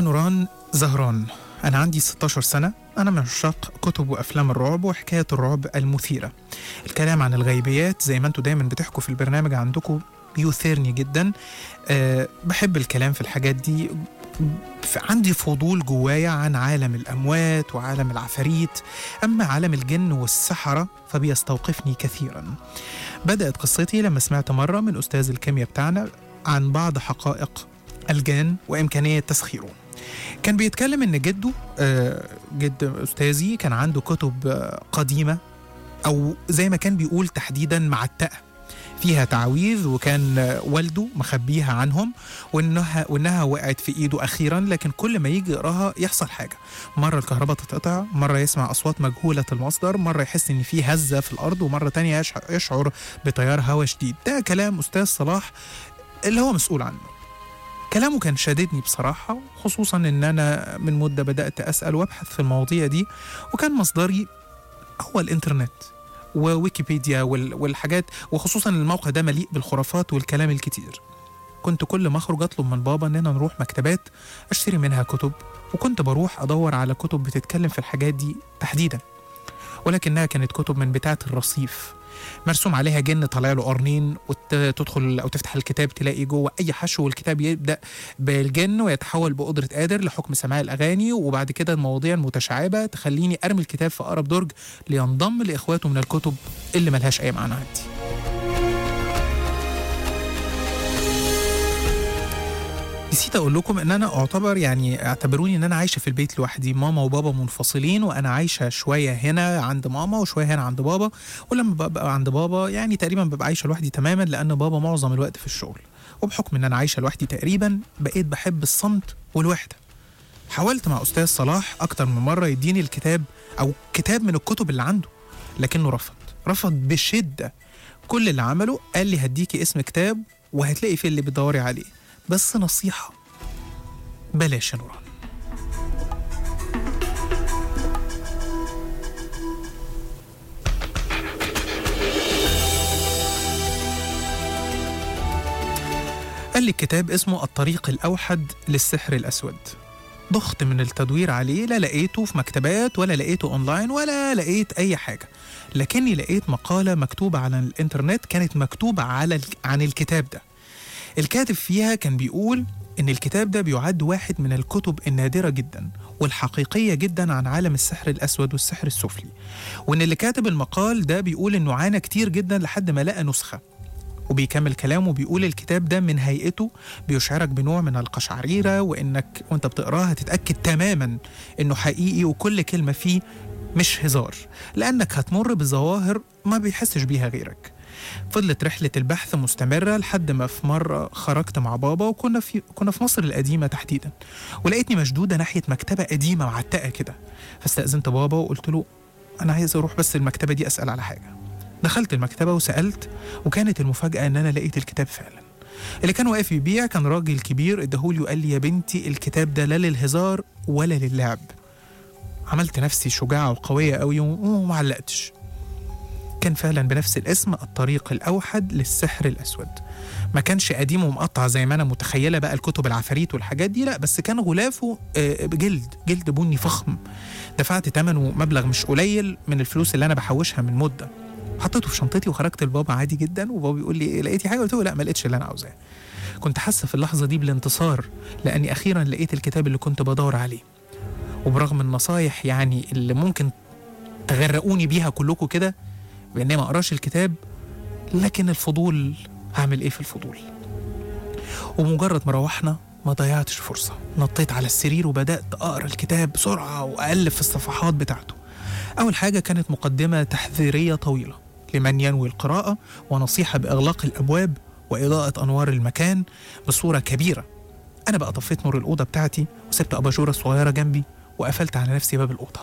نوران زهران أنا عندي 16 سنة أنا من عشاق كتب وأفلام الرعب وحكاية الرعب المثيرة الكلام عن الغيبيات زي ما انتوا دايما بتحكوا في البرنامج عندكم بيثيرني جدا أه بحب الكلام في الحاجات دي ف- عندي فضول جوايا عن عالم الأموات وعالم العفاريت أما عالم الجن والسحرة فبيستوقفني كثيرا بدأت قصتي لما سمعت مرة من أستاذ الكيمياء بتاعنا عن بعض حقائق الجان وإمكانية تسخيره كان بيتكلم إن جده آه، جد أستاذي كان عنده كتب آه، قديمة أو زي ما كان بيقول تحديدا معتقة فيها تعويذ وكان آه، والده مخبيها عنهم وانها وانها وقعت في ايده اخيرا لكن كل ما يجي يقراها يحصل حاجه مره الكهرباء تتقطع مره يسمع اصوات مجهوله المصدر مره يحس ان في هزه في الارض ومره تانية يشع- يشعر بتيار هواء شديد ده كلام استاذ صلاح اللي هو مسؤول عنه كلامه كان شاددني بصراحة خصوصا إن أنا من مدة بدأت أسأل وأبحث في المواضيع دي وكان مصدري هو الإنترنت وويكيبيديا وال- والحاجات وخصوصا الموقع ده مليء بالخرافات والكلام الكتير كنت كل ما أخرج أطلب من بابا إننا نروح مكتبات أشتري منها كتب وكنت بروح أدور على كتب بتتكلم في الحاجات دي تحديدا ولكنها كانت كتب من بتاعة الرصيف مرسوم عليها جن طالع له قرنين وتدخل او تفتح الكتاب تلاقي جوه اي حشو والكتاب يبدا بالجن ويتحول بقدره قادر لحكم سماع الاغاني وبعد كده المواضيع المتشعبه تخليني ارمي الكتاب في اقرب درج لينضم لاخواته من الكتب اللي ملهاش اي معنى عندي نسيت اقول لكم ان انا اعتبر يعني اعتبروني ان انا عايشه في البيت لوحدي ماما وبابا منفصلين وانا عايشه شويه هنا عند ماما وشويه هنا عند بابا ولما ببقى عند بابا يعني تقريبا ببقى عايشه لوحدي تماما لان بابا معظم الوقت في الشغل وبحكم ان انا عايشه لوحدي تقريبا بقيت بحب الصمت والوحده حاولت مع استاذ صلاح اكتر من مره يديني الكتاب او كتاب من الكتب اللي عنده لكنه رفض رفض بشده كل اللي عمله قال لي هديكي اسم كتاب وهتلاقي فيه اللي بتدوري عليه بس نصيحه بلاش يا نوران قال لي الكتاب اسمه الطريق الأوحد للسحر الأسود ضغط من التدوير عليه لا لقيته في مكتبات ولا لقيته اونلاين ولا لقيت اي حاجه لكني لقيت مقاله مكتوبه على الانترنت كانت مكتوبه على ال- عن الكتاب ده الكاتب فيها كان بيقول ان الكتاب ده بيعد واحد من الكتب النادره جدا والحقيقيه جدا عن عالم السحر الاسود والسحر السفلي وان اللي كاتب المقال ده بيقول انه عانى كتير جدا لحد ما لقى نسخه وبيكمل كلامه بيقول الكتاب ده من هيئته بيشعرك بنوع من القشعريرة وإنك وإنت بتقراه هتتأكد تماما إنه حقيقي وكل كلمة فيه مش هزار لأنك هتمر بظواهر ما بيحسش بيها غيرك فضلت رحلة البحث مستمرة لحد ما في مرة خرجت مع بابا وكنا في كنا في مصر القديمة تحديدا ولقيتني مشدودة ناحية مكتبة قديمة معتقة كده فاستأذنت بابا وقلت له أنا عايز أروح بس المكتبة دي أسأل على حاجة دخلت المكتبة وسألت وكانت المفاجأة إن أنا لقيت الكتاب فعلا اللي كان واقف يبيع كان راجل كبير اداهولي وقال لي يا بنتي الكتاب ده لا للهزار ولا للعب عملت نفسي شجاعة وقوية قوي وما علقتش كان فعلا بنفس الاسم الطريق الأوحد للسحر الأسود ما كانش قديم ومقطع زي ما أنا متخيلة بقى الكتب العفاريت والحاجات دي لا بس كان غلافه آه، جلد جلد بني فخم دفعت ثمنه مبلغ مش قليل من الفلوس اللي أنا بحوشها من مدة حطيته في شنطتي وخرجت لبابا عادي جدا وبابا بيقول لي إيه، لقيتي حاجه قلت له لا ما لقيتش اللي انا عاوزاه كنت حاسه في اللحظه دي بالانتصار لاني اخيرا لقيت الكتاب اللي كنت بدور عليه وبرغم النصايح يعني اللي ممكن تغرقوني بيها كلكم كده باني ما اقراش الكتاب لكن الفضول هعمل ايه في الفضول ومجرد ما روحنا ما ضيعتش فرصه نطيت على السرير وبدات اقرا الكتاب بسرعه واقلب في الصفحات بتاعته أول حاجة كانت مقدمة تحذيرية طويلة لمن ينوي القراءة ونصيحة بإغلاق الأبواب وإضاءة أنوار المكان بصورة كبيرة أنا بقى طفيت نور الأوضة بتاعتي وسبت أباجورة صغيرة جنبي وقفلت على نفسي باب الأوضة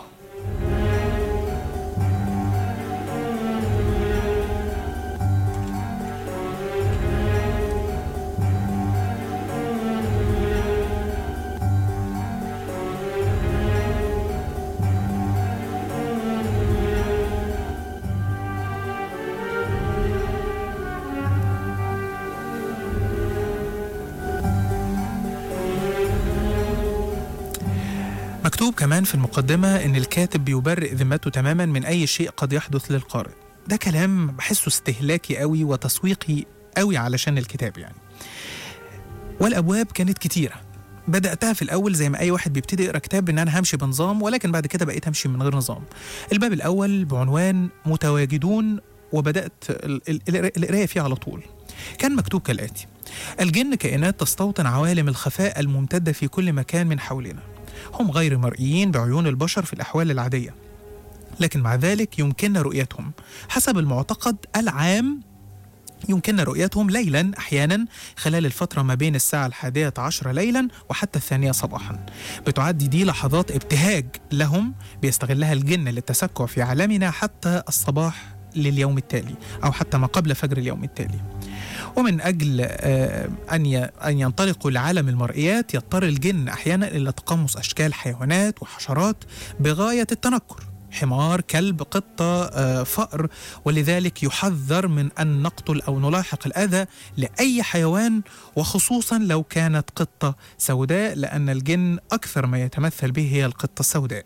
مكتوب كمان في المقدمة إن الكاتب بيبرئ ذمته تماما من أي شيء قد يحدث للقارئ ده كلام بحسه استهلاكي قوي وتسويقي قوي علشان الكتاب يعني والأبواب كانت كتيرة بدأتها في الأول زي ما أي واحد بيبتدي يقرأ كتاب إن أنا همشي بنظام ولكن بعد كده بقيت أمشي من غير نظام الباب الأول بعنوان متواجدون وبدأت ال- ال- ال- القراية فيه على طول كان مكتوب كالآتي الجن كائنات تستوطن عوالم الخفاء الممتدة في كل مكان من حولنا هم غير مرئيين بعيون البشر في الأحوال العادية لكن مع ذلك يمكننا رؤيتهم حسب المعتقد العام يمكننا رؤيتهم ليلا أحيانا خلال الفترة ما بين الساعة الحادية عشر ليلا وحتى الثانية صباحا بتعد دي لحظات ابتهاج لهم بيستغلها الجن للتسكع في عالمنا حتى الصباح لليوم التالي أو حتى ما قبل فجر اليوم التالي ومن أجل آه، أن ي- أن ينطلقوا لعالم المرئيات يضطر الجن أحيانا إلى تقمص أشكال حيوانات وحشرات بغاية التنكر حمار كلب قطة آه، فأر ولذلك يحذر من أن نقتل أو نلاحق الأذى لأي حيوان وخصوصا لو كانت قطة سوداء لأن الجن أكثر ما يتمثل به هي القطة السوداء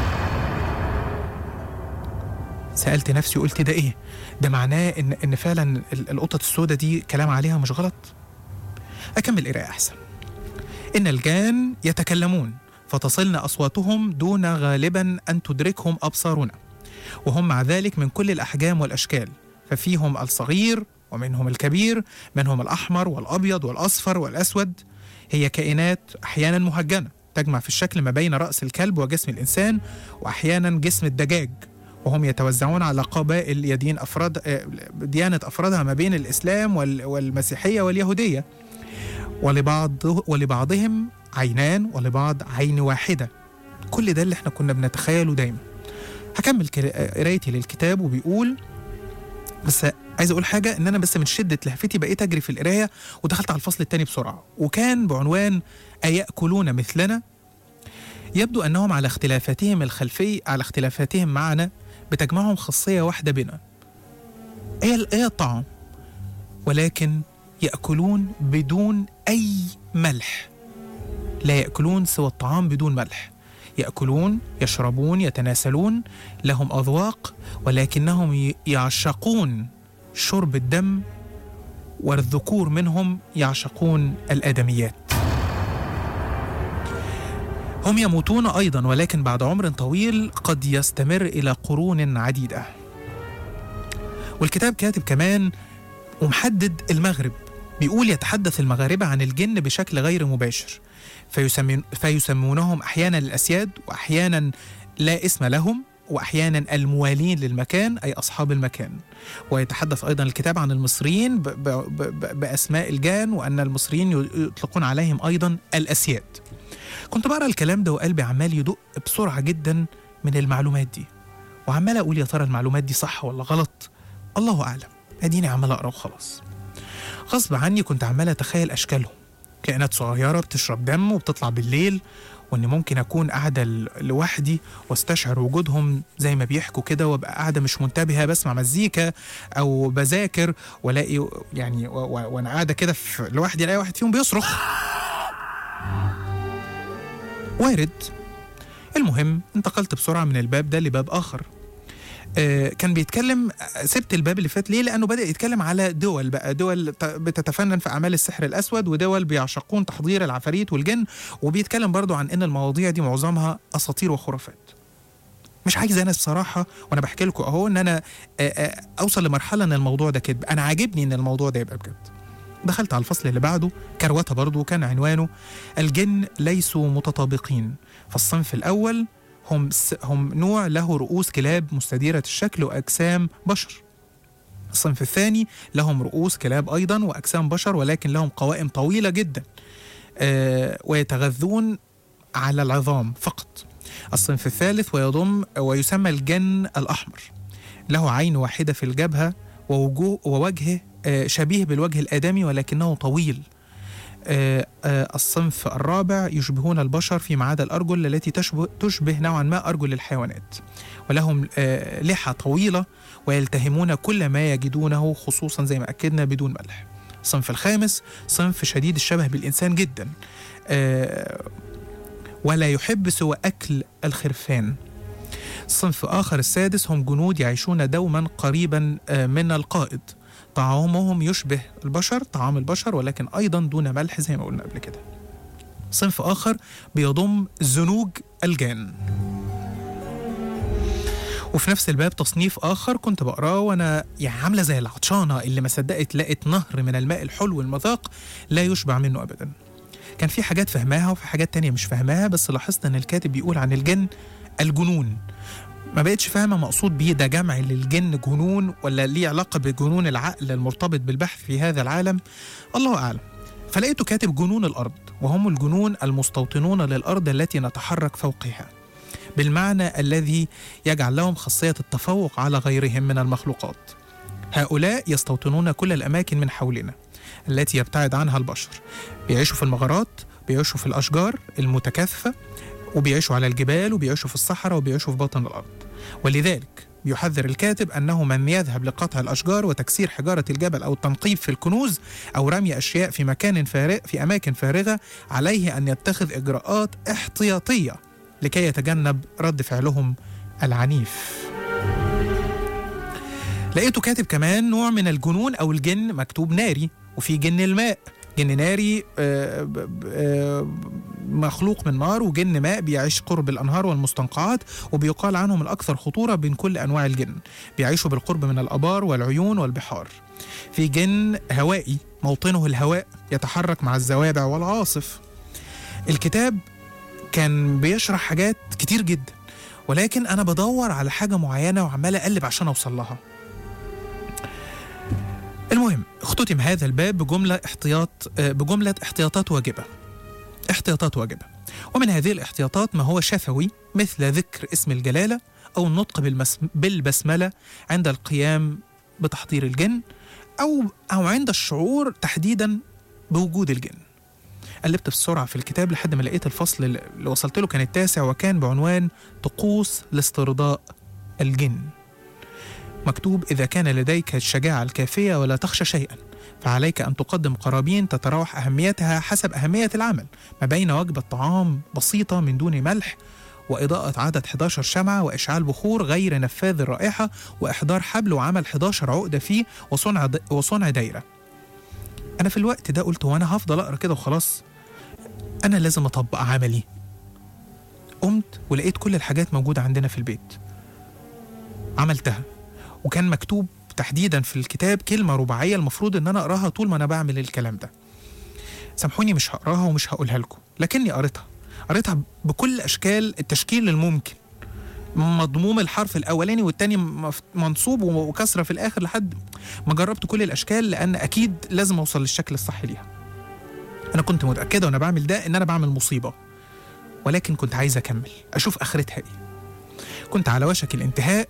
سألت نفسي وقلت ده إيه؟ ده معناه إن إن فعلا ال- القطط السوداء دي كلام عليها مش غلط؟ أكمل قراءة أحسن. إن الجان يتكلمون فتصلنا أصواتهم دون غالبا أن تدركهم أبصارنا. وهم مع ذلك من كل الأحجام والأشكال، ففيهم الصغير ومنهم الكبير، منهم الأحمر والأبيض والأصفر والأسود. هي كائنات أحيانا مهجنة تجمع في الشكل ما بين رأس الكلب وجسم الإنسان وأحيانا جسم الدجاج وهم يتوزعون على قبائل يدين أفراد آه، ديانة أفرادها ما بين الإسلام وال- والمسيحية واليهودية ولبعض ولبعضهم عينان ولبعض عين واحدة كل ده اللي احنا كنا بنتخيله دايما هكمل كر- قرايتي للكتاب وبيقول بس عايز اقول حاجه ان انا بس من شده لهفتي بقيت اجري في القرايه ودخلت على الفصل الثاني بسرعه وكان بعنوان اياكلون مثلنا يبدو انهم على اختلافاتهم الخلفي على اختلافاتهم معنا بتجمعهم خاصيه واحده بنا هي هي الطعام ولكن ياكلون بدون اي ملح لا ياكلون سوى الطعام بدون ملح ياكلون يشربون يتناسلون لهم اذواق ولكنهم ي- يعشقون شرب الدم والذكور منهم يعشقون الادميات هم يموتون ايضا ولكن بعد عمر طويل قد يستمر الى قرون عديده والكتاب كاتب كمان ومحدد المغرب بيقول يتحدث المغاربة عن الجن بشكل غير مباشر فيسمون فيسمونهم أحيانا الأسياد وأحيانا لا اسم لهم وأحيانا الموالين للمكان أي أصحاب المكان ويتحدث أيضا الكتاب عن المصريين ب ب ب بأسماء الجان وأن المصريين يطلقون عليهم أيضا الأسياد كنت بقرا الكلام ده وقلبي عمال يدق بسرعة جدا من المعلومات دي وعمال أقول يا ترى المعلومات دي صح ولا غلط الله أعلم أديني عمال أقرا وخلاص غصب عني كنت عمال أتخيل أشكالهم كائنات صغيرة بتشرب دم وبتطلع بالليل وإن ممكن أكون قاعدة ل- لوحدي واستشعر وجودهم زي ما بيحكوا كده وأبقى قاعدة مش منتبهة بسمع مزيكا أو بذاكر وألاقي يعني و- و- وأنا قاعدة كده في- لوحدي ألاقي واحد فيهم بيصرخ وارد المهم انتقلت بسرعة من الباب ده لباب آخر آه، كان بيتكلم آه، سبت الباب اللي فات ليه لانه بدا يتكلم على دول بقى دول ت- بتتفنن في اعمال السحر الاسود ودول بيعشقون تحضير العفاريت والجن وبيتكلم برضو عن ان المواضيع دي معظمها اساطير وخرافات مش عايز انا الصراحه وانا بحكي لكم اهو ان انا آه، آه، اوصل لمرحله ان الموضوع ده كذب انا عاجبني ان الموضوع ده يبقى بجد دخلت على الفصل اللي بعده كروته برضو كان عنوانه الجن ليسوا متطابقين فالصنف الاول هم س- هم نوع له رؤوس كلاب مستديرة الشكل وأجسام بشر. الصنف الثاني لهم رؤوس كلاب أيضا وأجسام بشر ولكن لهم قوائم طويلة جدا آه ويتغذون على العظام فقط. الصنف الثالث ويضم ويسمى الجن الأحمر. له عين واحدة في الجبهة ووجوه ووجهه آه شبيه بالوجه الآدمي ولكنه طويل. آه، آه، الصنف الرابع يشبهون البشر فيما عدا الأرجل التي تشبه, تشبه نوعا ما أرجل الحيوانات ولهم آه، لحى طويلة ويلتهمون كل ما يجدونه خصوصا زي ما أكدنا بدون ملح الصنف الخامس صنف شديد الشبه بالإنسان جدا آه، ولا يحب سوى أكل الخرفان صنف آخر السادس هم جنود يعيشون دوما قريبا آه، من القائد طعامهم يشبه البشر طعام البشر ولكن أيضا دون ملح زي ما قلنا قبل كده صنف آخر بيضم زنوج الجان وفي نفس الباب تصنيف آخر كنت بقراه وأنا يعني عاملة زي العطشانة اللي ما صدقت لقت نهر من الماء الحلو المذاق لا يشبع منه أبدا كان في حاجات فهماها وفي حاجات تانية مش فهماها بس لاحظت إن الكاتب بيقول عن الجن الجنون ما بقتش فاهمة مقصود بيه ده جمع للجن جنون ولا ليه علاقة بجنون العقل المرتبط بالبحث في هذا العالم الله أعلم فلقيته كاتب جنون الأرض وهم الجنون المستوطنون للأرض التي نتحرك فوقها بالمعنى الذي يجعل لهم خاصية التفوق على غيرهم من المخلوقات هؤلاء يستوطنون كل الأماكن من حولنا التي يبتعد عنها البشر بيعيشوا في المغارات بيعيشوا في الأشجار المتكاثفة وبيعيشوا على الجبال وبيعيشوا في الصحراء وبيعيشوا في باطن الأرض ولذلك يحذر الكاتب أنه من يذهب لقطع الأشجار وتكسير حجارة الجبل أو التنقيب في الكنوز أو رمي أشياء في مكان فارغ في أماكن فارغة عليه أن يتخذ إجراءات احتياطية لكي يتجنب رد فعلهم العنيف لقيته كاتب كمان نوع من الجنون أو الجن مكتوب ناري وفي جن الماء جن ناري آه، ب- ب- آه، مخلوق من نار وجن ماء بيعيش قرب الأنهار والمستنقعات وبيقال عنهم الأكثر خطورة بين كل أنواع الجن بيعيشوا بالقرب من الآبار والعيون والبحار في جن هوائي موطنه الهواء يتحرك مع الزوابع والعاصف الكتاب كان بيشرح حاجات كتير جدا ولكن أنا بدور على حاجة معينة وعمال أقلب عشان أوصل لها المهم اختتم هذا الباب بجملة احتياط آه، بجملة احتياطات واجبة احتياطات واجبة ومن هذه الاحتياطات ما هو شفوي مثل ذكر اسم الجلالة أو النطق بالمس... بالبسملة عند القيام بتحضير الجن أو أو عند الشعور تحديدا بوجود الجن قلبت بسرعة في الكتاب لحد ما لقيت الفصل اللي وصلت له كان التاسع وكان بعنوان طقوس لاسترضاء الجن مكتوب إذا كان لديك الشجاعة الكافية ولا تخشى شيئا فعليك أن تقدم قرابين تتراوح أهميتها حسب أهمية العمل ما بين وجبة طعام بسيطة من دون ملح وإضاءة عدد 11 شمعة وإشعال بخور غير نفاذ الرائحة وإحضار حبل وعمل 11 عقدة فيه وصنع د... وصنع دايرة أنا في الوقت ده قلت وأنا هفضل أقرأ كده وخلاص أنا لازم أطبق عملي قمت ولقيت كل الحاجات موجودة عندنا في البيت عملتها وكان مكتوب تحديدا في الكتاب كلمة رباعية المفروض إن أنا أقراها طول ما أنا بعمل الكلام ده سامحوني مش هقراها ومش هقولها لكم لكني قريتها قريتها بكل أشكال التشكيل الممكن مضموم الحرف الأولاني والتاني مف- منصوب وكسرة في الآخر لحد ما جربت كل الأشكال لأن أكيد لازم أوصل للشكل الصح ليها أنا كنت متأكدة وأنا بعمل ده إن أنا بعمل مصيبة ولكن كنت عايز أكمل أشوف آخرتها إيه كنت على وشك الانتهاء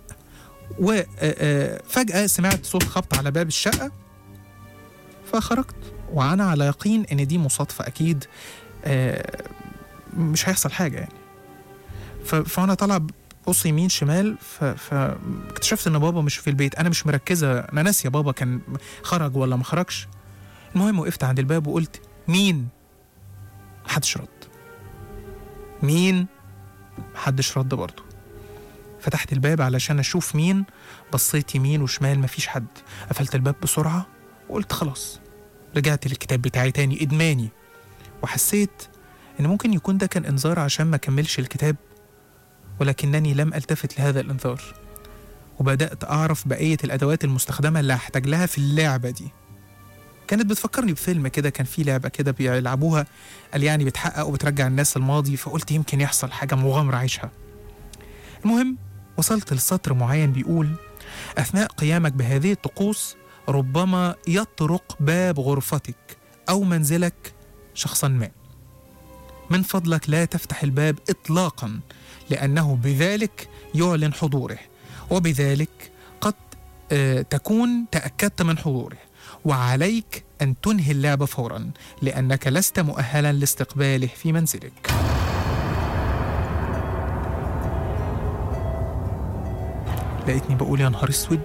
وفجأة سمعت صوت خبط على باب الشقة فخرجت وأنا على يقين إن دي مصادفة أكيد آه، مش هيحصل حاجة يعني ف- فأنا طالع بص يمين شمال ف- فاكتشفت إن بابا مش في البيت أنا مش مركزة أنا ناسية بابا كان خرج ولا ما خرجش المهم وقفت عند الباب وقلت مين؟ محدش رد مين؟ محدش رد برضه فتحت الباب علشان اشوف مين بصيت يمين وشمال مفيش حد قفلت الباب بسرعه وقلت خلاص رجعت للكتاب بتاعي تاني ادماني وحسيت ان ممكن يكون ده كان انذار عشان ما اكملش الكتاب ولكنني لم التفت لهذا الانذار وبدات اعرف بقيه الادوات المستخدمه اللي هحتاج لها في اللعبه دي كانت بتفكرني بفيلم كده كان في لعبه كده بيلعبوها قال يعني بتحقق وبترجع الناس الماضي فقلت يمكن يحصل حاجه مغامره اعيشها المهم وصلت لسطر معين بيقول أثناء قيامك بهذه الطقوس ربما يطرق باب غرفتك أو منزلك شخصا ما من فضلك لا تفتح الباب إطلاقا لأنه بذلك يعلن حضوره وبذلك قد آه، تكون تأكدت من حضوره وعليك أن تنهي اللعبة فورا لأنك لست مؤهلا لاستقباله في منزلك لقيتني بقول يا نهار اسود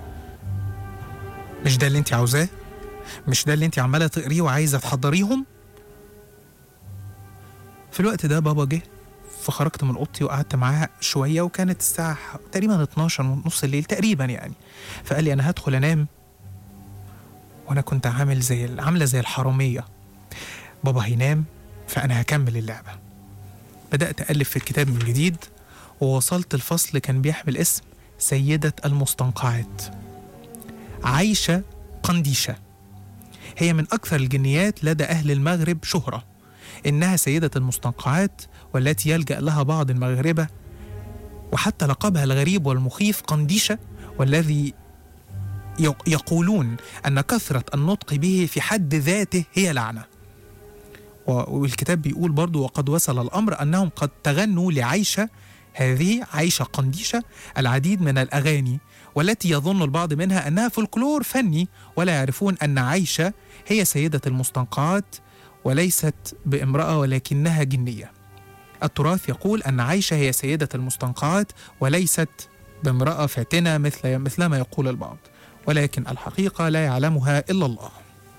مش ده اللي انت عاوزاه مش ده اللي انت عماله تقريه وعايزه تحضريهم في الوقت ده بابا جه فخرجت من اوضتي وقعدت معاه شويه وكانت الساعه تقريبا 12 من نص الليل تقريبا يعني فقال لي انا هدخل انام وانا كنت عامل زي عامله زي الحراميه بابا هينام فانا هكمل اللعبه بدات اقلب في الكتاب من جديد ووصلت الفصل كان بيحمل اسم سيده المستنقعات عايشه قنديشه هي من اكثر الجنيات لدى اهل المغرب شهره انها سيده المستنقعات والتي يلجا لها بعض المغاربه وحتى لقبها الغريب والمخيف قنديشه والذي يقولون ان كثره النطق به في حد ذاته هي لعنه والكتاب بيقول برضو وقد وصل الامر انهم قد تغنوا لعيشه هذه عيشه قنديشه العديد من الاغاني والتي يظن البعض منها انها فولكلور فني ولا يعرفون ان عيشه هي سيده المستنقعات وليست بامراه ولكنها جنيه التراث يقول ان عيشه هي سيده المستنقعات وليست بامراه فاتنه مثل مثل ما يقول البعض ولكن الحقيقه لا يعلمها الا الله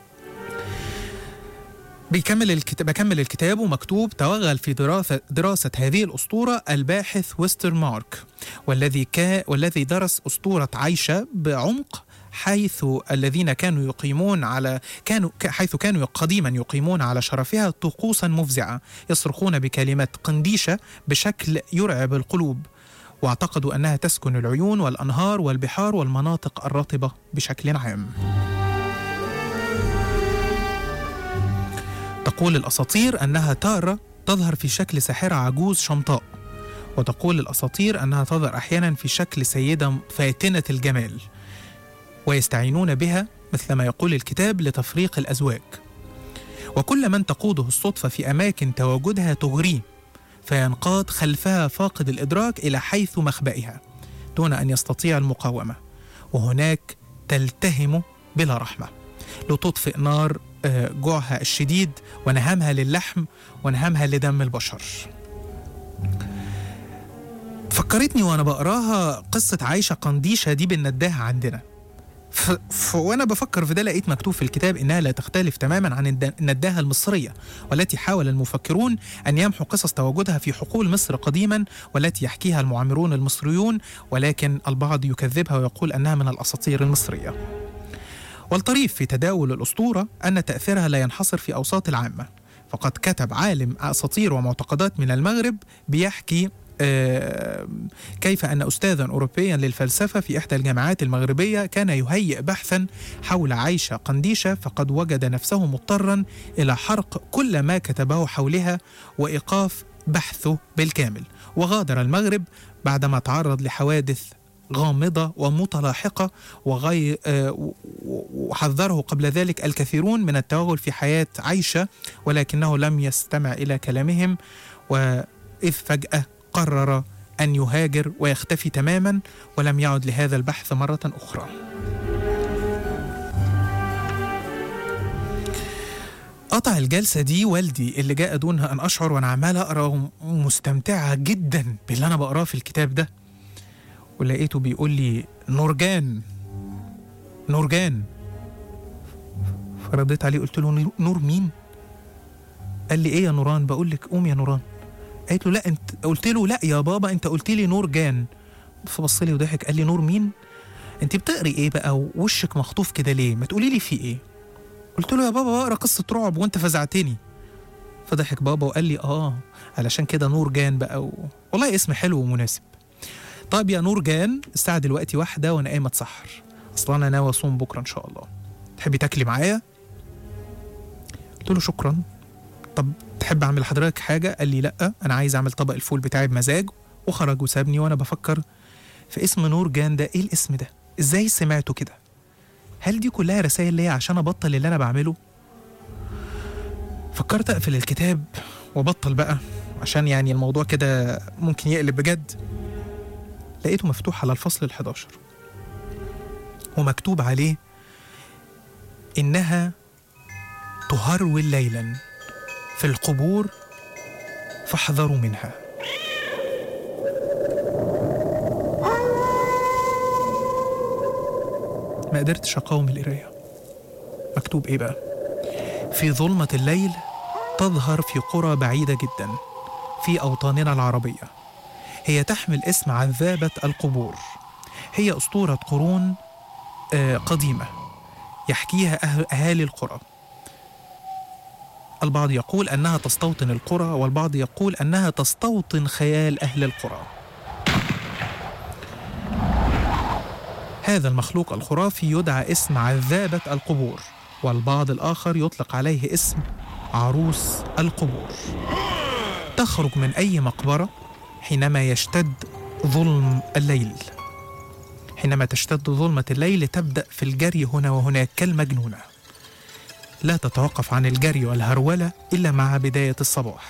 بيكمل الكتاب بكمل الكتاب ومكتوب توغل في دراسة دراسة هذه الأسطورة الباحث ويستر مارك والذي كا والذي درس أسطورة عايشة بعمق حيث الذين كانوا يقيمون على كانوا حيث كانوا قديما يقيمون على شرفها طقوسا مفزعة يصرخون بكلمة قنديشة بشكل يرعب القلوب واعتقدوا أنها تسكن العيون والأنهار والبحار والمناطق الرطبة بشكل عام تقول الأساطير أنها تارة تظهر في شكل ساحرة عجوز شمطاء وتقول الأساطير أنها تظهر أحيانا في شكل سيدة فاتنة الجمال ويستعينون بها مثل ما يقول الكتاب لتفريق الأزواج وكل من تقوده الصدفة في أماكن تواجدها تغريه فينقاد خلفها فاقد الإدراك إلى حيث مخبئها دون أن يستطيع المقاومة وهناك تلتهم بلا رحمة لتطفئ نار جوعها الشديد ونهامها للحم ونهامها لدم البشر فكرتني وانا بقراها قصة عايشة قنديشة دي بالنداهة عندنا ف... ف... وانا بفكر في ده لقيت مكتوب في الكتاب انها لا تختلف تماما عن النداهه المصريه والتي حاول المفكرون ان يمحوا قصص تواجدها في حقول مصر قديما والتي يحكيها المعمرون المصريون ولكن البعض يكذبها ويقول انها من الاساطير المصريه. والطريف في تداول الاسطوره ان تاثيرها لا ينحصر في اوساط العامه فقد كتب عالم اساطير ومعتقدات من المغرب بيحكي كيف أن أستاذا أوروبيا للفلسفة في إحدى الجامعات المغربية كان يهيئ بحثا حول عيشة قنديشة فقد وجد نفسه مضطرا إلى حرق كل ما كتبه حولها وإيقاف بحثه بالكامل وغادر المغرب بعدما تعرض لحوادث غامضة ومتلاحقة وغي... وحذره قبل ذلك الكثيرون من التوغل في حياة عيشة ولكنه لم يستمع إلى كلامهم وإذ فجأة قرر أن يهاجر ويختفي تماما ولم يعد لهذا البحث مرة أخرى. قطع الجلسة دي والدي اللي جاء دونها أن أشعر وأنا عمال أقرأ مستمتعة جدا باللي أنا بقراه في الكتاب ده ولقيته بيقول لي نورجان نورجان فرديت عليه قلت له نور مين؟ قال لي ايه يا نوران بقول لك قوم يا نوران قالت له لا انت قلت له لا يا بابا انت قلت لي نور جان فبص لي وضحك قال لي نور مين انت بتقري ايه بقى ووشك مخطوف كده ليه ما تقولي لي في ايه قلت له يا بابا بقرا قصه رعب وانت فزعتني فضحك بابا وقال لي اه علشان كده نور جان بقى و... والله اسم حلو ومناسب طيب يا نور جان الساعه دلوقتي واحدة وانا قايم اتسحر اصلا انا ناوي اصوم بكره ان شاء الله تحبي تاكلي معايا قلت له شكرا طب تحب اعمل لحضرتك حاجه قال لي لا انا عايز اعمل طبق الفول بتاعي بمزاج وخرج وسابني وانا بفكر في اسم نور جان ده ايه الاسم ده ازاي سمعته كده هل دي كلها رسائل ليا عشان ابطل اللي انا بعمله فكرت اقفل الكتاب وبطل بقى عشان يعني الموضوع كده ممكن يقلب بجد لقيته مفتوح على الفصل ال11 ومكتوب عليه انها تهرول ليلا في القبور فاحذروا منها ما قدرتش اقاوم القرايه مكتوب ايه بقى في ظلمه الليل تظهر في قرى بعيده جدا في أوطاننا العربية هي تحمل اسم عذابة القبور هي أسطورة قرون آه، قديمة يحكيها أه- أهالي القرى البعض يقول أنها تستوطن القرى والبعض يقول أنها تستوطن خيال أهل القرى هذا المخلوق الخرافي يدعى اسم عذابة القبور والبعض الآخر يطلق عليه اسم عروس القبور تخرج من أي مقبرة حينما يشتد ظلم الليل حينما تشتد ظلمة الليل تبدأ في الجري هنا وهناك كالمجنونة لا تتوقف عن الجري والهرولة إلا مع بداية الصباح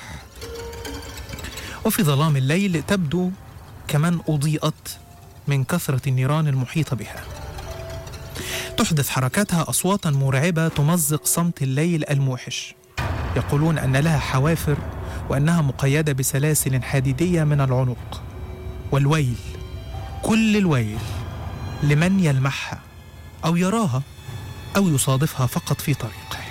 وفي ظلام الليل تبدو كمن أضيئت من كثرة النيران المحيطة بها تحدث حركاتها أصواتا مرعبة تمزق صمت الليل الموحش يقولون أن لها حوافر وأنها مقيدة بسلاسل حديدية من العنق والويل كل الويل لمن يلمحها أو يراها أو يصادفها فقط في طريقه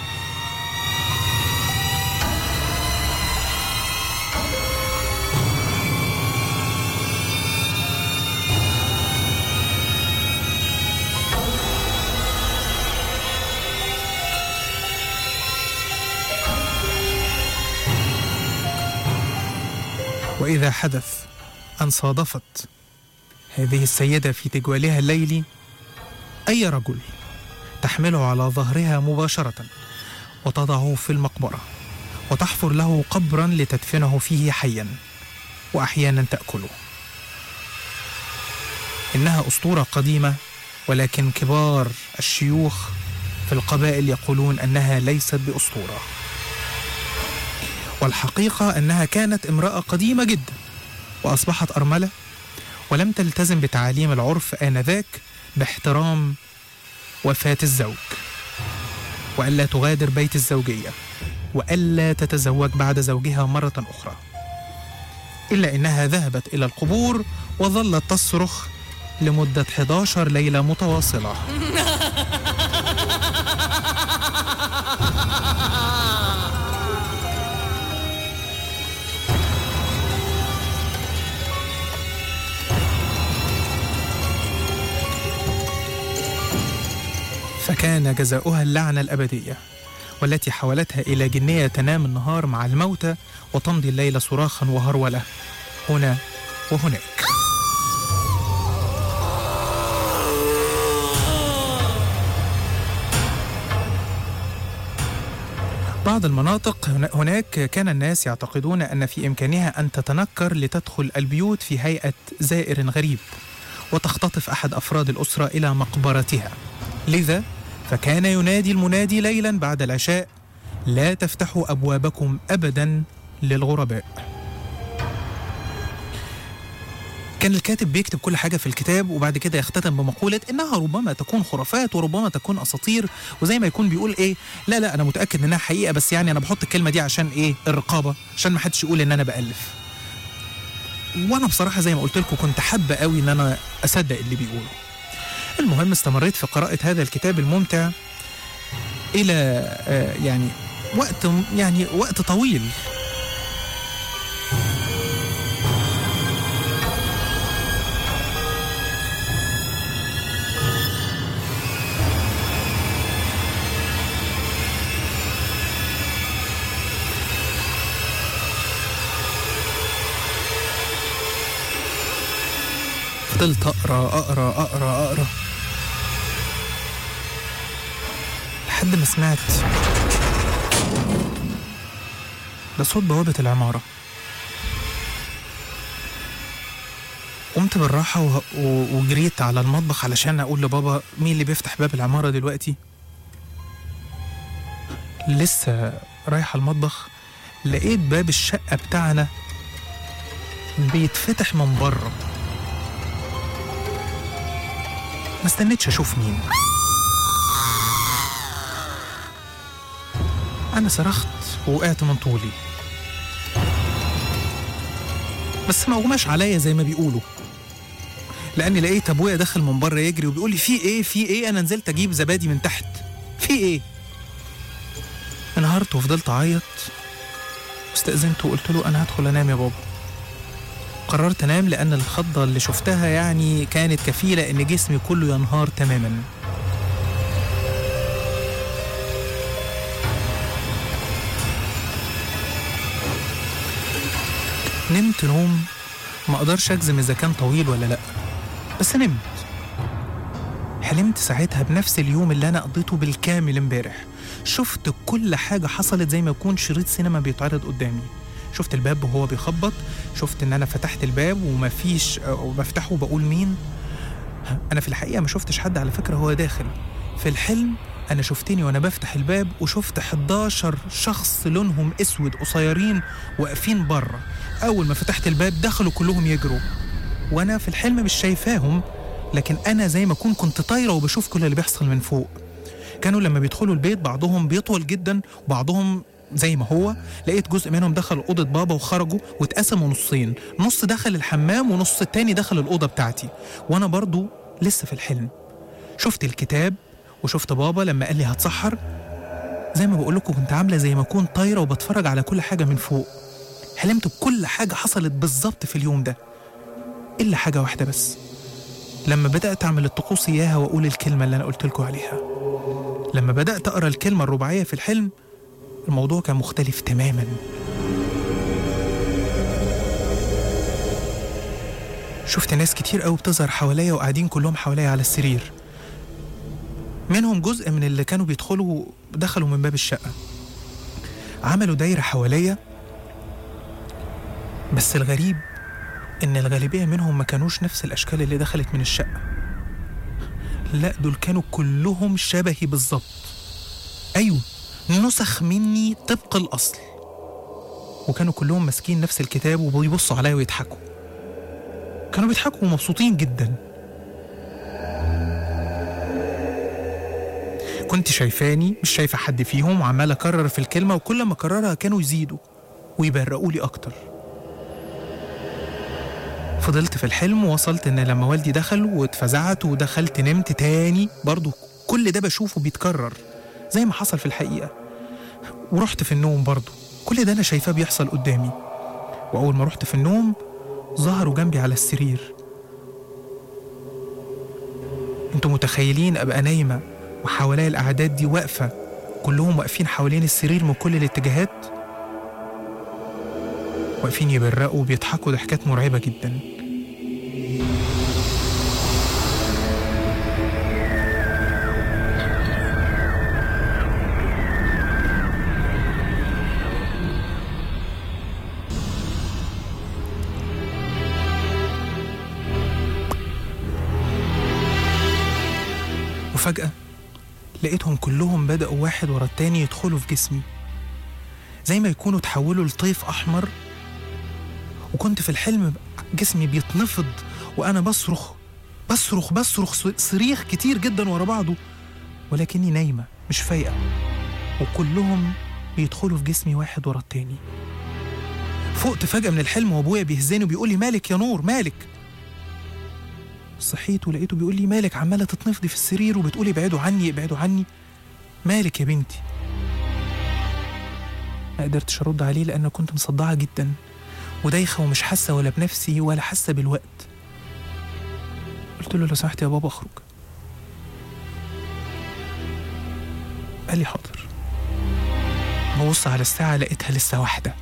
وإذا حدث أن صادفت هذه السيدة في تجوالها الليلي أي رجل تحمله على ظهرها مباشرة وتضعه في المقبرة وتحفر له قبرا لتدفنه فيه حيا وأحيانا تأكله إنها أسطورة قديمة ولكن كبار الشيوخ في القبائل يقولون أنها ليست بأسطورة والحقيقة أنها كانت امرأة قديمة جدا وأصبحت أرملة ولم تلتزم بتعاليم العرف آنذاك باحترام وفاة الزوج وألا تغادر بيت الزوجية وألا تتزوج بعد زوجها مرة أخرى إلا إنها ذهبت إلى القبور وظلت تصرخ لمدة 11 ليلة متواصلة فكان جزاؤها اللعنة الأبدية والتي حولتها إلى جنية تنام النهار مع الموتى وتمضي الليل صراخا وهرولة هنا وهناك بعض المناطق هنا- هناك كان الناس يعتقدون أن في إمكانها أن تتنكر لتدخل البيوت في هيئة زائر غريب وتختطف أحد أفراد الأسرة إلى مقبرتها لذا فكان ينادي المنادي ليلا بعد العشاء لا تفتحوا أبوابكم أبدا للغرباء كان الكاتب بيكتب كل حاجة في الكتاب وبعد كده يختتم بمقولة إنها ربما تكون خرافات وربما تكون أساطير وزي ما يكون بيقول إيه لا لا أنا متأكد إنها حقيقة بس يعني أنا بحط الكلمة دي عشان إيه الرقابة عشان ما حدش يقول إن أنا بألف وأنا بصراحة زي ما قلت لكم كنت حابة قوي إن أنا أصدق اللي بيقوله المهم استمريت في قراءة هذا الكتاب الممتع إلى آه، يعني وقت يعني وقت طويل فضلت أقرأ أقرأ أقرأ أقرأ لحد ما سمعت ده صوت بوابة العمارة قمت بالراحة و... و... وجريت على المطبخ علشان أقول لبابا مين اللي بيفتح باب العمارة دلوقتي لسه رايح المطبخ لقيت باب الشقة بتاعنا بيتفتح من بره ما استنيتش اشوف مين انا صرخت ووقعت من طولي بس ما قوماش عليا زي ما بيقولوا لاني لقيت ابويا داخل من بره يجري وبيقول لي في ايه في ايه انا نزلت اجيب زبادي من تحت في ايه انهارت وفضلت اعيط واستأذنته وقلت له أنا هدخل أنام يا بابا قررت أنام لأن الخضة اللي شفتها يعني كانت كفيلة إن جسمي كله ينهار تماما نمت نوم ما اقدرش اجزم اذا كان طويل ولا لا بس نمت حلمت ساعتها بنفس اليوم اللي انا قضيته بالكامل امبارح شفت كل حاجه حصلت زي ما يكون شريط سينما بيتعرض قدامي شفت الباب وهو بيخبط شفت ان انا فتحت الباب ومفيش وبفتحه وبقول مين انا في الحقيقه ما شفتش حد على فكره هو داخل في الحلم انا شفتني وانا بفتح الباب وشفت 11 شخص لونهم اسود قصيرين واقفين بره اول ما فتحت الباب دخلوا كلهم يجروا وانا في الحلم مش شايفاهم لكن انا زي ما اكون كنت طايره وبشوف كل اللي بيحصل من فوق كانوا لما بيدخلوا البيت بعضهم بيطول جدا وبعضهم زي ما هو لقيت جزء منهم دخل أوضة بابا وخرجوا واتقسموا نصين نص دخل الحمام ونص التاني دخل الأوضة بتاعتي وأنا برضو لسه في الحلم شفت الكتاب وشفت بابا لما قال لي هتسحر زي ما بقول لكم كنت عاملة زي ما أكون طايرة وبتفرج على كل حاجة من فوق حلمت بكل حاجة حصلت بالظبط في اليوم ده إلا حاجة واحدة بس لما بدأت أعمل الطقوس إياها وأقول الكلمة اللي أنا قلت لكم عليها لما بدأت أقرأ الكلمة الرباعية في الحلم الموضوع كان مختلف تماما شفت ناس كتير قوي بتظهر حواليا وقاعدين كلهم حواليا على السرير منهم جزء من اللي كانوا بيدخلوا دخلوا من باب الشقة عملوا دايرة حواليا بس الغريب إن الغالبية منهم ما كانوش نفس الأشكال اللي دخلت من الشقة لا دول كانوا كلهم شبهي بالظبط أيوه نسخ مني طبق الأصل وكانوا كلهم ماسكين نفس الكتاب وبيبصوا عليا ويضحكوا كانوا بيضحكوا ومبسوطين جدا كنت شايفاني مش شايفة حد فيهم وعمال أكرر في الكلمة وكل ما أكررها كانوا يزيدوا ويبرقوا لي أكتر فضلت في الحلم ووصلت إن لما والدي دخل واتفزعت ودخلت نمت تاني برضو كل ده بشوفه بيتكرر زي ما حصل في الحقيقة ورحت في النوم برضو كل ده أنا شايفاه بيحصل قدامي وأول ما رحت في النوم ظهروا جنبي على السرير انتوا متخيلين أبقى نايمة وحواليا الأعداد دي واقفة كلهم واقفين حوالين السرير من كل الاتجاهات واقفين يبرقوا وبيضحكوا ضحكات مرعبة جدا وفجأة لقيتهم كلهم بدأوا واحد ورا التاني يدخلوا في جسمي زي ما يكونوا تحولوا لطيف أحمر وكنت في الحلم جسمي بيتنفض وأنا بصرخ بصرخ بصرخ صريخ كتير جدا ورا بعضه ولكني نايمة مش فايقة وكلهم بيدخلوا في جسمي واحد ورا التاني فقت فجأة من الحلم وأبويا بيهزني وبيقول لي مالك يا نور مالك صحيت ولقيته بيقول لي مالك عمالة تتنفضي في السرير وبتقولي ابعدوا عني ابعدوا عني مالك يا بنتي ما قدرتش أرد عليه لأن كنت مصدعة جدا ودايخة ومش حاسة ولا بنفسي ولا حاسة بالوقت قلت له لو سمحت يا بابا اخرج قال لي حاضر ببص على الساعة لقيتها لسه واحدة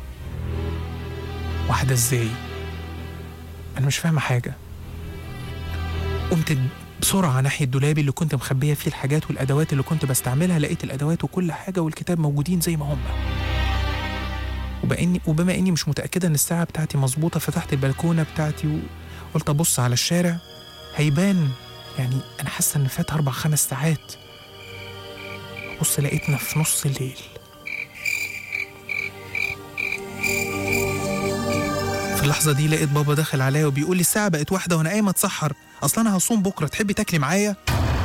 واحدة ازاي أنا مش فاهمة حاجة قمت بسرعة ناحية دولابي اللي كنت مخبية فيه الحاجات والأدوات اللي كنت بستعملها لقيت الأدوات وكل حاجة والكتاب موجودين زي ما هم وبإني وبما إني مش متأكدة إن الساعة بتاعتي مظبوطة فتحت البلكونة بتاعتي وقلت أبص على الشارع هيبان يعني أنا حاسة إن فات أربع خمس ساعات بص لقيتنا في نص الليل في اللحظة دي لقيت بابا داخل عليا وبيقول لي الساعة بقت واحدة وأنا قايمة أتسحر أصل أنا هصوم بكرة تحبي تاكلي معايا؟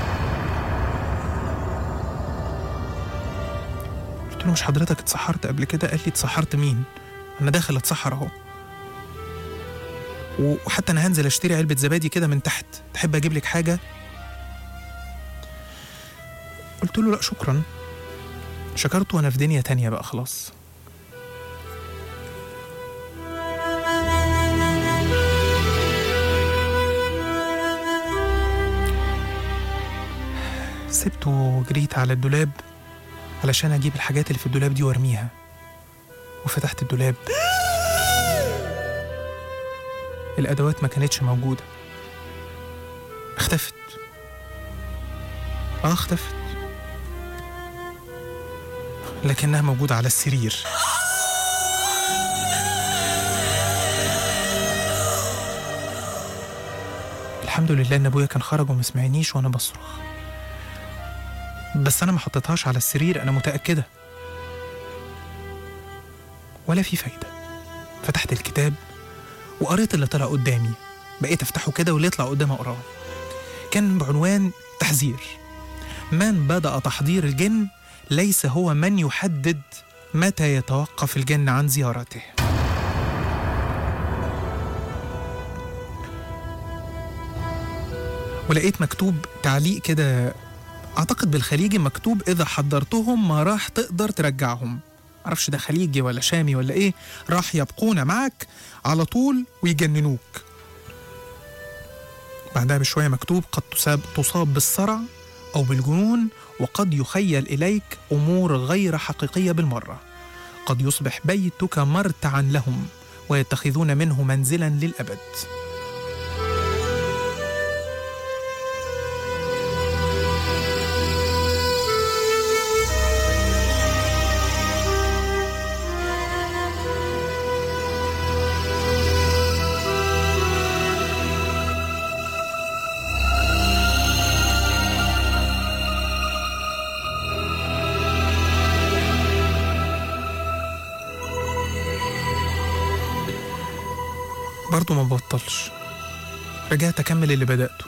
قلت له مش حضرتك اتسحرت قبل كده؟ قال لي اتسحرت مين؟ أنا داخل أتسحر أهو وحتى أنا هنزل أشتري علبة زبادي كده من تحت تحب أجيب لك حاجة؟ قلت له لا شكرا شكرته وأنا في دنيا تانية بقى خلاص سبته وجريت على الدولاب علشان اجيب الحاجات اللي في الدولاب دي وارميها وفتحت الدولاب الادوات ما كانتش موجوده اختفت اه اختفت لكنها موجوده على السرير الحمد لله ان ابويا كان خرج وما سمعنيش وانا بصرخ بس انا ما حطيتهاش على السرير انا متاكده ولا في فايده فتحت الكتاب وقريت اللي طلع قدامي بقيت افتحه كده واللي يطلع قدامي اقراه كان بعنوان تحذير من بدا تحضير الجن ليس هو من يحدد متى يتوقف الجن عن زيارته ولقيت مكتوب تعليق كده اعتقد بالخليجي مكتوب اذا حضرتهم ما راح تقدر ترجعهم معرفش ده خليجي ولا شامي ولا ايه راح يبقون معك على طول ويجننوك بعدها بشوية مكتوب قد تصاب, تصاب بالصرع أو بالجنون وقد يخيل إليك أمور غير حقيقية بالمرة قد يصبح بيتك مرتعا لهم ويتخذون منه منزلا للأبد برضه ما ببطلش رجعت أكمل اللي بدأته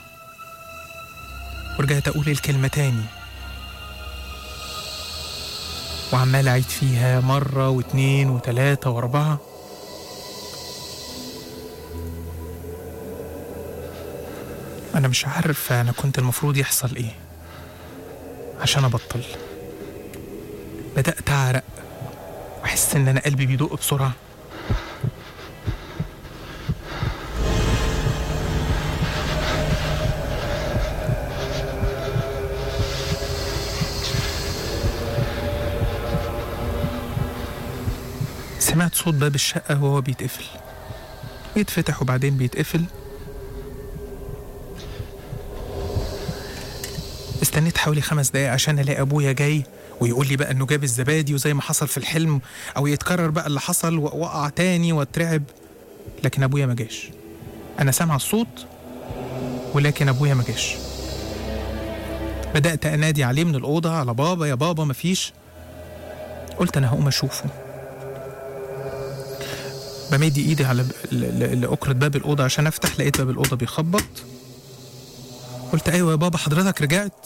ورجعت أقول الكلمة تاني وعمال أعيد فيها مرة واتنين وتلاتة وأربعة أنا مش عارف أنا كنت المفروض يحصل إيه عشان أبطل بدأت أعرق وأحس إن أنا قلبي بيدق بسرعة سمعت صوت باب الشقة وهو بيتقفل بيتفتح وبعدين بيتقفل استنيت حوالي خمس دقايق عشان الاقي ابويا جاي ويقول لي بقى انه جاب الزبادي وزي ما حصل في الحلم او يتكرر بقى اللي حصل واقع تاني واترعب لكن ابويا ما جاش انا سامع الصوت ولكن ابويا ما جاش بدات انادي عليه من الاوضه على بابا يا بابا مفيش قلت انا هقوم اشوفه بمد ايدي على ب- ل- ل- لاكرة باب الاوضه عشان افتح لقيت باب الاوضه بيخبط قلت ايوه يا بابا حضرتك رجعت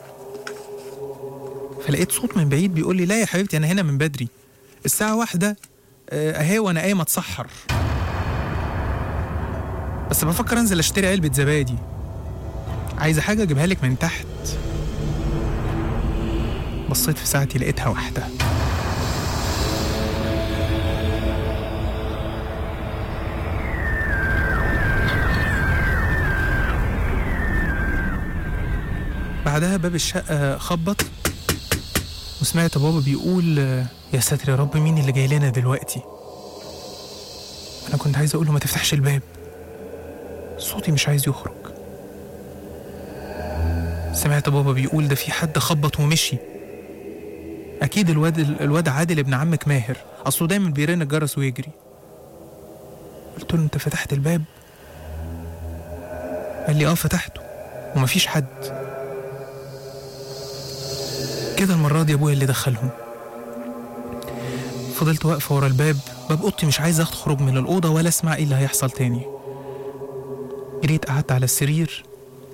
فلقيت صوت من بعيد بيقول لي لا يا حبيبتي انا هنا من بدري الساعه واحدة آه، اهي وانا قايم اتسحر بس بفكر انزل اشتري علبه زبادي عايزه حاجه اجيبها لك من تحت بصيت في ساعتي لقيتها واحده بعدها باب الشقة خبط وسمعت بابا بيقول آه، يا ساتر يا رب مين اللي جاي لنا دلوقتي أنا كنت عايز أقول له ما تفتحش الباب صوتي مش عايز يخرج سمعت بابا بيقول ده في حد خبط ومشي أكيد الواد الواد عادل ابن عمك ماهر أصله دايما بيرن الجرس ويجري قلت له أنت فتحت الباب قال لي اه فتحته ومفيش حد كده المرة دي أبويا اللي دخلهم فضلت واقفة ورا الباب باب أوضتي مش عايز أخرج من الأوضة ولا أسمع إيه اللي هيحصل تاني جريت قعدت على السرير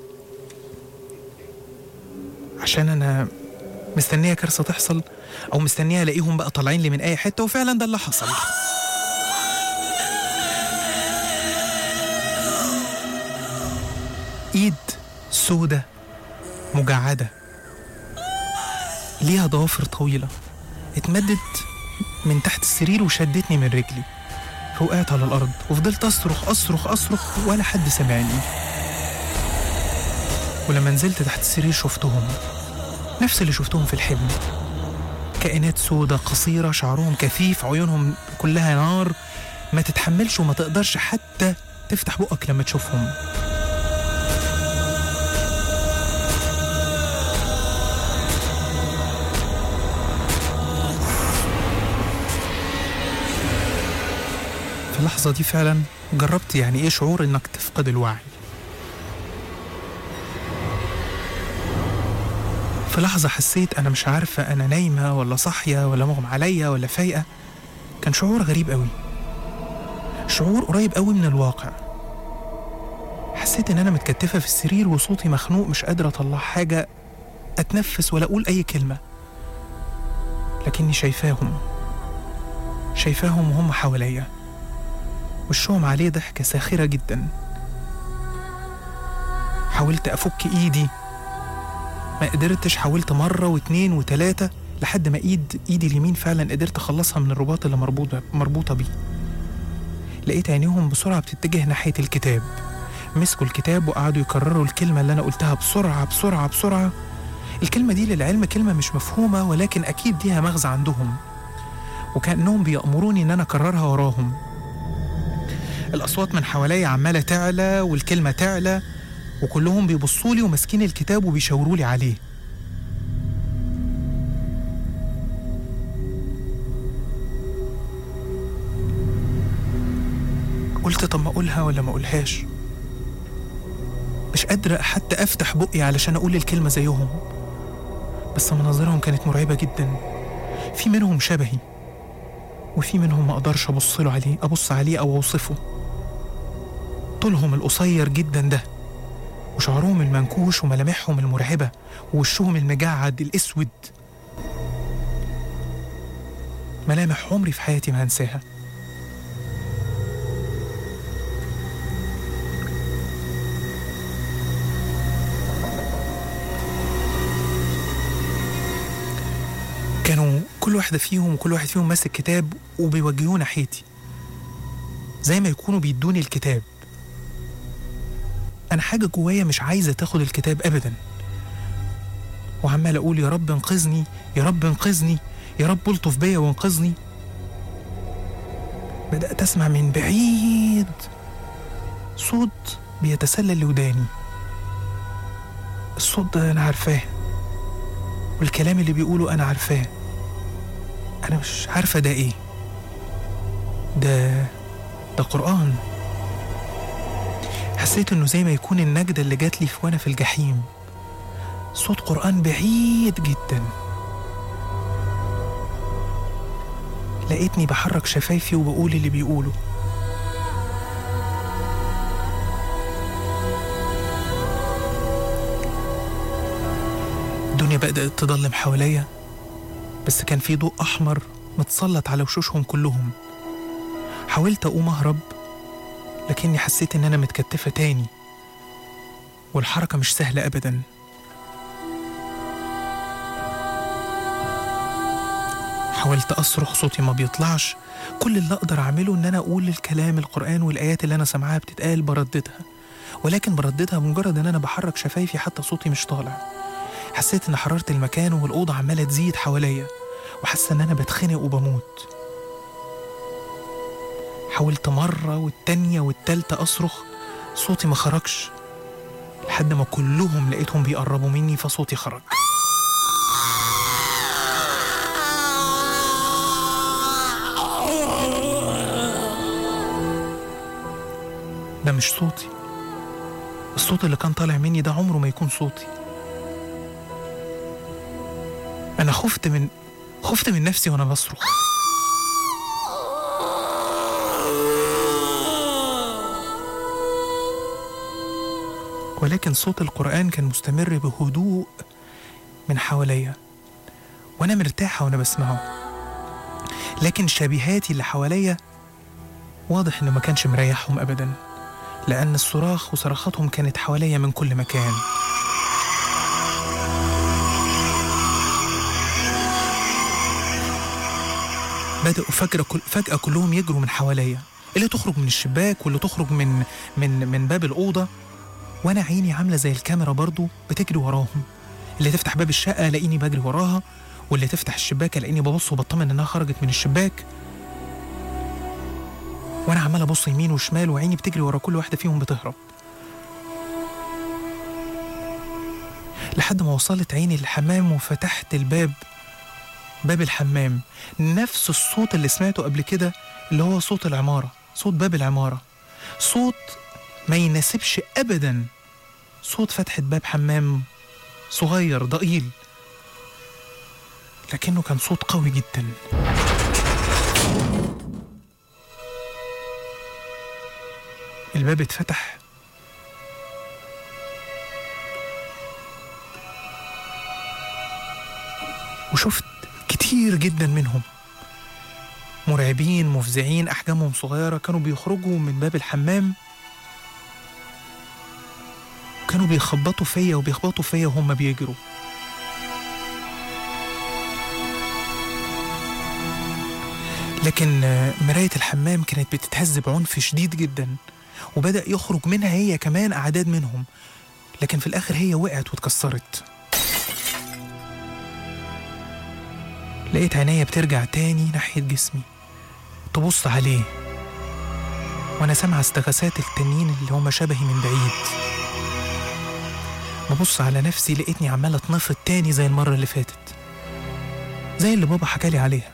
عشان أنا مستنية كارثة تحصل أو مستنية ألاقيهم بقى طالعين لي من أي حتة وفعلا ده اللي حصل إيد سودة مجعدة ليها ضوافر طويلة اتمدت من تحت السرير وشدتني من رجلي فوقعت على الأرض وفضلت أصرخ أصرخ أصرخ ولا حد سمعني ولما نزلت تحت السرير شفتهم نفس اللي شفتهم في الحلم كائنات سودة قصيرة شعرهم كثيف عيونهم كلها نار ما تتحملش وما تقدرش حتى تفتح بقك لما تشوفهم في اللحظة دي فعلا جربت يعني ايه شعور انك تفقد الوعي في لحظة حسيت أنا مش عارفة أنا نايمة ولا صاحية ولا مغمى عليا ولا فايقة كان شعور غريب قوي شعور قريب قوي من الواقع حسيت إن أنا متكتفة في السرير وصوتي مخنوق مش قادرة أطلع حاجة أتنفس ولا أقول أي كلمة لكني شايفاهم شايفاهم وهم حواليا وشهم عليه ضحكة ساخرة جدا حاولت أفك إيدي ما قدرتش حاولت مرة واتنين وتلاتة لحد ما ايد ايدي اليمين فعلا قدرت اخلصها من الرباط اللي مربوطة مربوطة بيه لقيت عينيهم بسرعة بتتجه ناحية الكتاب مسكوا الكتاب وقعدوا يكرروا الكلمة اللي أنا قلتها بسرعة بسرعة بسرعة الكلمة دي للعلم كلمة مش مفهومة ولكن أكيد ليها مغزى عندهم وكأنهم بيأمروني إن أنا أكررها وراهم الأصوات من حواليا عمالة تعلى والكلمة تعلى وكلهم بيبصوا لي وماسكين الكتاب وبيشاوروا لي عليه قلت طب ما اقولها ولا ما اقولهاش مش قادرة حتى افتح بقي علشان اقول الكلمة زيهم بس مناظرهم كانت مرعبة جدا في منهم شبهي وفي منهم ما اقدرش ابص له عليه ابص عليه او اوصفه طولهم القصير جدا ده وشعرهم المنكوش وملامحهم المرعبة ووشهم المجعد الأسود ملامح عمري في حياتي ما هنساها كانوا كل واحدة فيهم وكل واحد فيهم ماسك كتاب وبيوجهوه ناحيتي زي ما يكونوا بيدوني الكتاب أنا حاجة جوايا مش عايزة تاخد الكتاب أبدا وعمال أقول يا رب انقذني يا رب انقذني يا رب الطف بيا وانقذني بدأت أسمع من بعيد صوت بيتسلل لوداني الصوت ده أنا عارفاه والكلام اللي بيقوله أنا عارفاه أنا مش عارفة ده إيه ده ده قرآن حسيت انه زي ما يكون النجدة اللي جات لي في وانا في الجحيم صوت قرآن بعيد جدا لقيتني بحرك شفايفي وبقول اللي بيقوله الدنيا بدأت تضلم حواليا بس كان في ضوء أحمر متسلط على وشوشهم كلهم حاولت أقوم أهرب لكني حسيت إن أنا متكتفة تاني والحركة مش سهلة أبدا حاولت أصرخ صوتي ما بيطلعش كل اللي أقدر أعمله إن أنا أقول الكلام القرآن والآيات اللي أنا سامعاها بتتقال برددها ولكن برددها بمجرد إن أنا بحرك شفايفي حتى صوتي مش طالع حسيت إن حرارة المكان والأوضة عمالة تزيد حواليا وحاسة إن أنا بتخنق وبموت حاولت مرة والتانية والتالتة أصرخ صوتي ما خرجش لحد ما كلهم لقيتهم بيقربوا مني فصوتي خرج ده مش صوتي الصوت اللي كان طالع مني ده عمره ما يكون صوتي أنا خفت من خفت من نفسي وأنا بصرخ ولكن صوت القرآن كان مستمر بهدوء من حواليا وأنا مرتاحة وأنا بسمعه لكن شبيهاتي اللي حواليا واضح إنه ما كانش مريحهم أبدا لأن الصراخ وصرخاتهم كانت حواليا من كل مكان بدأوا فجأة كل فجأة كلهم يجروا من حواليا اللي تخرج من الشباك واللي تخرج من من من باب الأوضة وأنا عيني عاملة زي الكاميرا برضو بتجري وراهم اللي تفتح باب الشقة الاقيني بجري وراها واللي تفتح الشباك الاقيني ببص وبطمن انها خرجت من الشباك وانا عمال ابص يمين وشمال وعيني بتجري ورا كل واحده فيهم بتهرب لحد ما وصلت عيني للحمام وفتحت الباب باب الحمام نفس الصوت اللي سمعته قبل كده اللي هو صوت العمارة صوت باب العمارة صوت ما يناسبش أبدا صوت فتحة باب حمام صغير ضئيل لكنه كان صوت قوي جدا الباب اتفتح وشفت كتير جدا منهم مرعبين مفزعين احجامهم صغيره كانوا بيخرجوا من باب الحمام كانوا بيخبطوا فيا وبيخبطوا فيا وهم بيجروا لكن آه، مراية الحمام كانت بتتهز بعنف شديد جدا وبدأ يخرج منها هي كمان أعداد منهم لكن في الآخر هي وقعت واتكسرت لقيت عينيا بترجع تاني ناحية جسمي تبص عليه وأنا سامعة استغاثات التانيين اللي هما شبهي من بعيد ببص على نفسي لقيتني عمالة اتنفض تاني زي المرة اللي فاتت زي اللي بابا حكالي عليها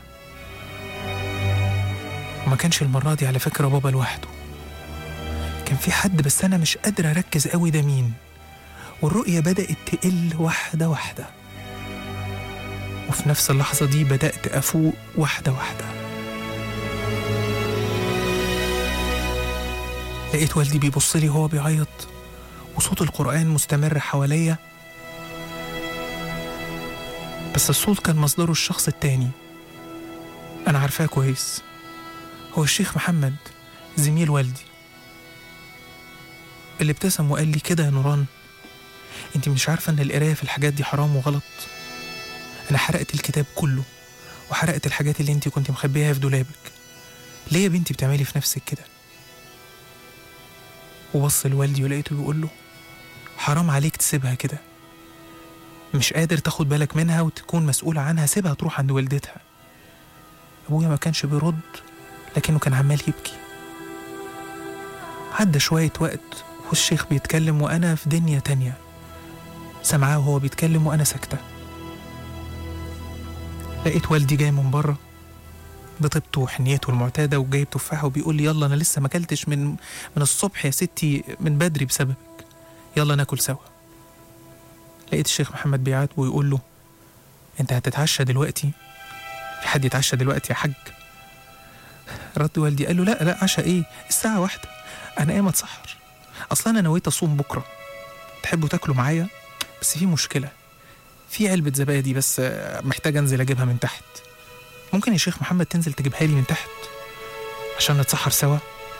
وما كانش المرة دي على فكرة بابا لوحده كان في حد بس أنا مش قادرة أركز قوي ده مين والرؤية بدأت تقل واحدة واحدة وفي نفس اللحظة دي بدأت أفوق واحدة واحدة لقيت والدي بيبص لي وهو بيعيط وصوت القرآن مستمر حواليا بس الصوت كان مصدره الشخص التاني أنا عارفاه كويس هو الشيخ محمد زميل والدي اللي ابتسم وقال لي كده يا نوران انت مش عارفة ان القراية في الحاجات دي حرام وغلط انا حرقت الكتاب كله وحرقت الحاجات اللي انت كنت مخبيها في دولابك ليه يا بنتي بتعملي في نفسك كده وبص لوالدي ولقيته بيقول له حرام عليك تسيبها كده مش قادر تاخد بالك منها وتكون مسؤول عنها سيبها تروح عند والدتها ابويا ما كانش بيرد لكنه كان عمال يبكي عدى شوية وقت والشيخ بيتكلم وأنا في دنيا تانية سامعاه وهو بيتكلم وأنا ساكتة لقيت والدي جاي من بره بطيبته وحنيته المعتادة وجايب تفاحة وبيقول لي يلا أنا لسه ما أكلتش من من الصبح يا ستي من بدري بسببك يلا ناكل سوا لقيت الشيخ محمد بيعاتبه ويقول له أنت هتتعشى دلوقتي في حد يتعشى دلوقتي يا حاج رد والدي قال له لا لا عشاء ايه الساعة واحدة أنا قايم أتسحر أصلا أنا نويت أصوم بكرة تحبوا تاكلوا معايا بس في مشكلة في علبة زبادي بس آه، محتاج أنزل أجيبها من تحت ممكن يا شيخ محمد تنزل تجيبها لي من تحت عشان نتسحر سوا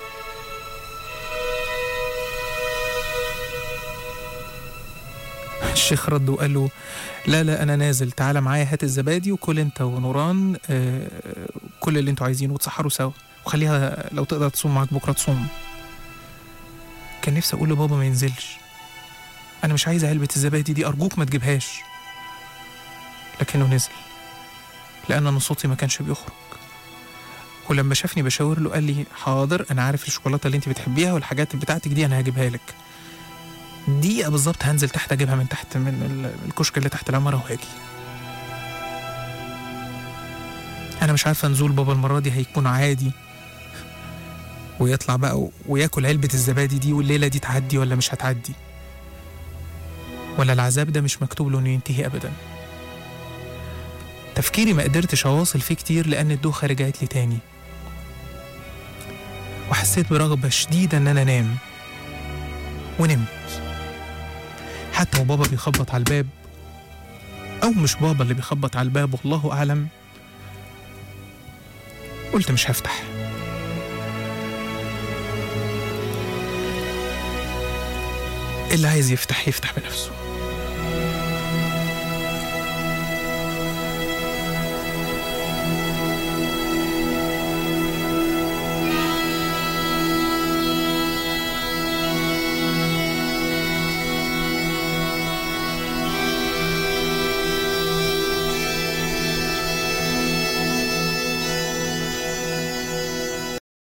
الشيخ رد وقال له لا لا انا نازل تعالى معايا هات الزبادي وكل انت ونوران آه، كل اللي انتوا عايزينه وتسحروا سوا وخليها لو تقدر تصوم معاك بكره تصوم كان نفسي اقول لبابا ما ينزلش انا مش عايز علبه الزبادي دي ارجوك ما تجيبهاش لكنه نزل لان انا صوتي ما كانش بيخرج ولما شافني بشاور له قال لي حاضر انا عارف الشوكولاته اللي انت بتحبيها والحاجات بتاعتك دي انا هجيبها لك دقيقه بالظبط هنزل تحت اجيبها من تحت من ال- الكشك اللي تحت العماره وهاجي انا مش عارفه نزول بابا المره دي هيكون عادي ويطلع بقى و- وياكل علبه الزبادي دي والليله دي تعدي ولا مش هتعدي ولا العذاب ده مش مكتوب له انه ينتهي ابدا تفكيري ما قدرتش اواصل فيه كتير لان الدوخه رجعت لي تاني وحسيت برغبه شديده ان انا انام ونمت حتى وبابا بيخبط على الباب او مش بابا اللي بيخبط على الباب والله اعلم قلت مش هفتح اللي عايز يفتح يفتح بنفسه